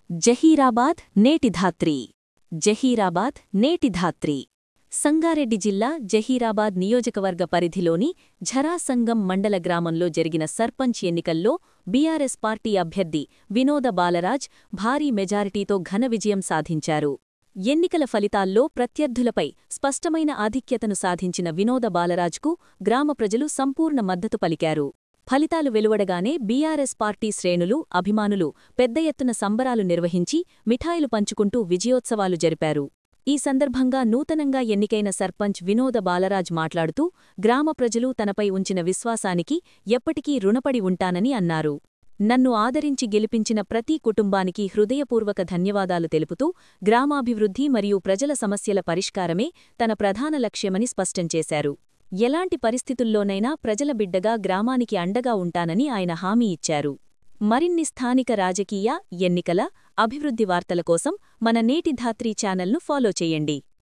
జహీరాబాద్ నేటి ధాత్రి జహీరాబాద్ నేటి ధాత్రి సంగారెడ్డి జిల్లా జహీరాబాద్ నియోజకవర్గ పరిధిలోని ఝరాసంగం మండల గ్రామంలో జరిగిన సర్పంచ్ ఎన్నికల్లో బీఆర్ఎస్ పార్టీ అభ్యర్థి వినోద బాలరాజ్ భారీ మెజారిటీతో ఘన విజయం సాధించారు ఎన్నికల ఫలితాల్లో ప్రత్యర్థులపై స్పష్టమైన ఆధిక్యతను సాధించిన వినోద బాలరాజ్కు గ్రామ ప్రజలు సంపూర్ణ మద్దతు పలికారు ఫలితాలు వెలువడగానే బీఆర్ఎస్ పార్టీ శ్రేణులు అభిమానులు పెద్ద ఎత్తున సంబరాలు నిర్వహించి మిఠాయిలు పంచుకుంటూ విజయోత్సవాలు జరిపారు ఈ సందర్భంగా నూతనంగా ఎన్నికైన సర్పంచ్ వినోద బాలరాజ్ మాట్లాడుతూ గ్రామ ప్రజలు తనపై ఉంచిన విశ్వాసానికి ఎప్పటికీ రుణపడి ఉంటానని అన్నారు నన్ను ఆదరించి గెలిపించిన ప్రతి కుటుంబానికి హృదయపూర్వక ధన్యవాదాలు తెలుపుతూ గ్రామాభివృద్ధి మరియు ప్రజల సమస్యల పరిష్కారమే తన ప్రధాన లక్ష్యమని స్పష్టం చేశారు ఎలాంటి పరిస్థితుల్లోనైనా ప్రజల బిడ్డగా గ్రామానికి అండగా ఉంటానని ఆయన హామీ ఇచ్చారు మరిన్ని స్థానిక రాజకీయ ఎన్నికల అభివృద్ధి వార్తల కోసం మన నేటి ధాత్రి ఛానల్ను ఫాలో చేయండి